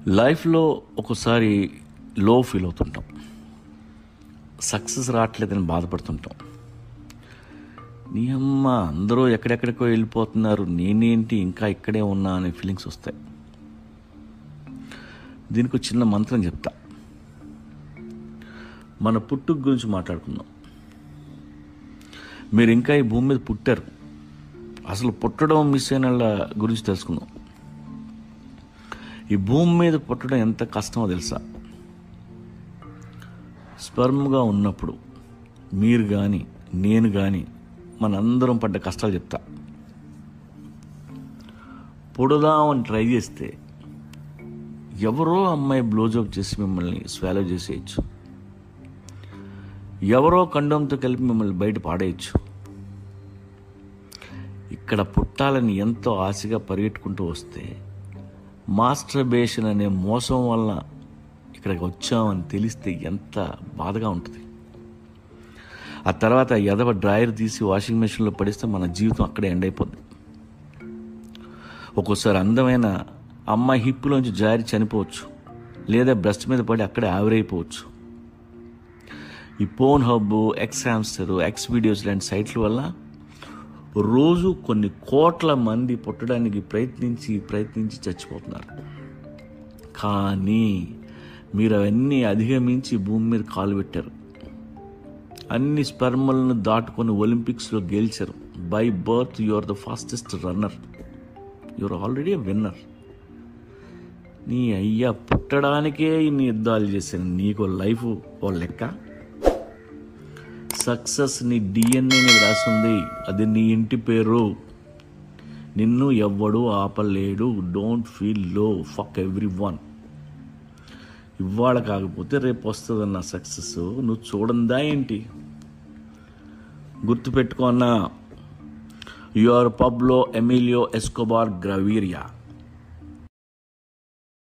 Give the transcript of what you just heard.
లైఫ్లో ఒకసారి లో ఫీల్ అవుతుంటాం సక్సెస్ రావట్లేదని బాధపడుతుంటాం నీ అమ్మ అందరూ ఎక్కడెక్కడికో వెళ్ళిపోతున్నారు నేనేంటి ఇంకా ఇక్కడే ఉన్నా అనే ఫీలింగ్స్ వస్తాయి దీనికి ఒక చిన్న మంత్రం చెప్తా మన పుట్టుక గురించి మాట్లాడుకుందాం మీరు ఇంకా ఈ భూమి మీద పుట్టారు అసలు పుట్టడం మిస్ అయిన వాళ్ళ గురించి తెలుసుకుందాం ఈ భూమి మీద పుట్టడం ఎంత కష్టమో తెలుసా స్పర్మ్గా ఉన్నప్పుడు మీరు కానీ నేను కానీ మనందరం పడ్డ కష్టాలు చెప్తా పుడదామని ట్రై చేస్తే ఎవరో అమ్మాయి బ్లోజప్ చేసి మిమ్మల్ని స్వాలో చేసేయచ్చు ఎవరో కండంతో కలిపి మిమ్మల్ని బయట పాడేయచ్చు ఇక్కడ పుట్టాలని ఎంతో ఆశగా పరిగెట్టుకుంటూ వస్తే మాస్టర్బేషన్ అనే మోసం వల్ల ఇక్కడికి వచ్చామని తెలిస్తే ఎంత బాధగా ఉంటుంది ఆ తర్వాత ఎదవ డ్రాయర్ తీసి వాషింగ్ మెషిన్లో పడిస్తే మన జీవితం అక్కడే ఎండ్ అయిపోద్ది ఒక్కోసారి అందమైన అమ్మాయి హిప్పులోంచి జారి చనిపోవచ్చు లేదా బ్రెస్ట్ మీద పడి అక్కడే ఆవిరైపోవచ్చు ఈ Pornhub xHamster XVideos లాంటి సైట్ల వల్ల రోజు కొన్ని కోట్ల మంది పుట్టడానికి ప్రయత్నించి ప్రయత్నించి చచ్చిపోతున్నారు కానీ మీరు అవన్నీ అధిగమించి భూమి మీద కాలు పెట్టారు అన్ని స్పర్మలను దాటుకొని ఒలింపిక్స్లో గెలిచారు by birth you are the fastest runner you are already winner నీ అయ్యా పుట్టడానికే ఇన్ని యుద్ధాలు చేశాను నీకు లైఫ్ ఓ లెక్క సక్సెస్ నీ డిఎన్ఏ మీద రాసింది అది నీ ఇంటి పేరు నిన్ను ఎవ్వడు ఆపలేడు don't feel low fuck everyone ఇవాళ కాకపోతే రేపు వస్తుందన్న సక్సెస్ నువ్వు చూడందా ఏంటి గుర్తుపెట్టుకో అన్న యువర్ పబ్లో ఎమిలియో ఎస్కోబార్ గ్రవీరియా